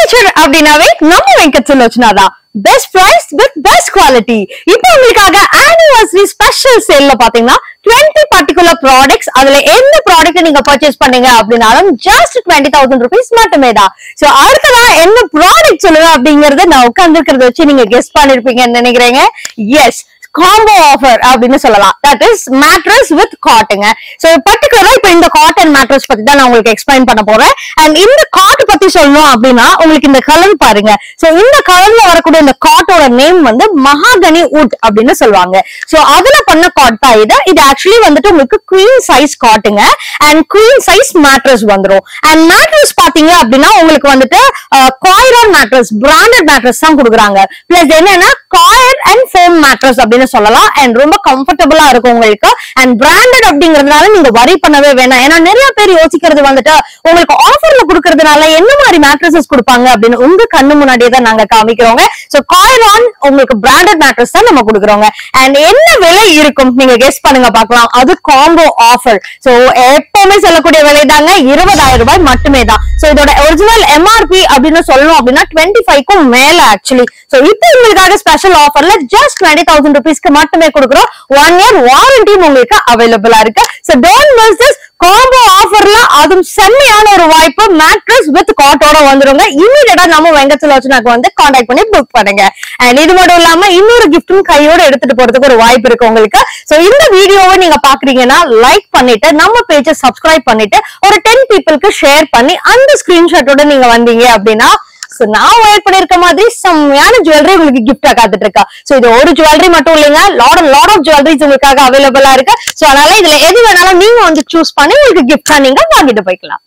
furniture அப்படின்னாவே நம்ம வெங்கட் சுலோச்சனா தான் best price with best quality இப்போ உங்களுக்காக ஆனிவர்சரி ஸ்பெஷல் சேல்ல பாத்தீங்கன்னா 20 பர்டிகுலர் ப்ராடக்ட்ஸ் அதுல எந்த ப்ராடக்ட் நீங்க பர்ச்சேஸ் பண்ணீங்க அப்படின்னாலும் ஜஸ்ட் டுவெண்ட்டி தௌசண்ட் ருபீஸ் மட்டுமே தான் சோ அடுத்ததா என்ன ப்ராடக்ட் சொல்லுவேன் அப்படிங்கறத நான் உட்கார்ந்துருக்கிறத வச்சு நீங்க கெஸ் பண்ணிருப்பீங்கன்னு நினைக்கிறேங்க எஸ் காம்போ ஆஃபர் அப்படின்னு சொல்லலாம் தட் இஸ் மேட்ரஸ் வித் காட்டுங்க சோ பர்டிகுலரா இப்ப இந்த காட்டன் மேட்ரஸ் பத்தி தான் நான் உங்களுக்கு எக்ஸ்பிளைன் பண்ண போறேன் அண்ட் இந்த காட் பத்தி சொல்லணும் அப்படின்னா உங்களுக்கு இந்த கலர் பாருங்க சோ இந்த கலர்ல வரக்கூடிய இந்த காட்டோட நேம் வந்து மகாகனி வுட் அப்படின்னு சொல்லுவாங்க சோ அதுல பண்ண காட் தான் இது இது ஆக்சுவலி வந்துட்டு உங்களுக்கு குவீன் சைஸ் காட்டுங்க அண்ட் குவீன் சைஸ் மேட்ரஸ் வந்துரும் அண்ட் மேட்ரஸ் பாத்தீங்க அப்படின்னா உங்களுக்கு வந்துட்டு காய்ரான் மேட்ரஸ் பிராண்டட் மேட்ரஸ் தான் கொடுக்குறாங்க பிளஸ் என்னன்னா காயர் அண்ட் ஃபோம் மேட்ரஸ் அப்படின்னு சொல்லலாம் அண்ட் ரொம்ப கம்ஃபர்டபுளா இருக்கும் உங்களுக்கு அண்ட் பிராண்டட் அப்படிங்கறதுனால நீங்க வரி பண்ணவே வேணாம் ஏன்னா நிறைய பேர் யோசிக்கிறது வந்துட்டு உங்களுக்கு ஆஃபர்ல கொடுக்கறதுனால என்ன மாதிரி மேட்ரஸஸ் கொடுப்பாங்க அப்படின்னு உங்க கண்ணு முன்னாடியே தான் நாங்க காமிக்கிறோங்க சோ காயரான் உங்களுக்கு பிராண்டட் மேட்ரஸ் தான் நம்ம கொடுக்குறோங்க அண்ட் என்ன விலை இருக்கும் நீங்க கெஸ் பண்ணுங்க பார்க்கலாம் அது காம்போ ஆஃபர் சோ எப்பவுமே சொல்லக்கூடிய விலை தாங்க இருபதாயிரம் ரூபாய் மட்டுமே தான் சோ இதோட ஒரிஜினல் எம்ஆர்பி அப்படின்னு சொல்லணும் அப்படின்னா டுவெண்ட்டி ஃபைவ்க்கும் மேல ஆக்சுவலி சோ இப்போ உங்களுக்காக ஸ்பெஷல் ஆஃபர்ல ஜஸ்ட் டுவெண்ட்டி தௌசண்ட் ருபீஸ்க்கு மட்டுமே கொடுக்குறோம் ஒன் இயர் வாரண்டியும் உங்களுக்கு அவைலபிளா இருக்கு so don't miss this combo ஆஃபர்ல அதுவும் செம்மையான ஒரு வாய்ப்பு மேட்ரஸ் வித் காட்டோட வந்துருங்க இமீடியட்டா நம்ம வெங்கச்சலோச்சனாக்கு வந்து கான்டாக்ட் பண்ணி புக் பண்ணுங்க அண்ட் இது மட்டும் இல்லாம இன்னொரு கிஃப்டும் கையோட எடுத்துட்டு போறதுக்கு ஒரு வாய்ப்பு இருக்கு உங்களுக்கு சோ இந்த வீடியோவை நீங்க பாக்குறீங்கன்னா லைக் பண்ணிட்டு நம்ம பேஜை சப்ஸ்கிரைப் பண்ணிட்டு ஒரு டென் பீப்புளுக்கு ஷேர் பண்ணி அந்த ஸ்கிரீன்ஷாட்டோட நீங்க வந்தீங்க அப்படின்னா சோ நான் வெயிட் பண்ணிருக்க மாதிரி செம்மையான ஜுவல்லரி உங்களுக்கு கிஃப்டா காத்துட்டு இருக்கா சோ இது ஒரு ஜுவல்லரி மட்டும் இல்லைங்க லாட் லாட் ஆஃப் ஜுவல்லரிஸ் உங்களுக்காக அவைலபிளா இருக்கு சோ அதனால இதுல எது வேணாலும் நீங்க வந்து சூஸ் பண்ணி உங்களுக்கு கிஃப்டா நீங்க வாங்கிட்டு போய்க்கலாம்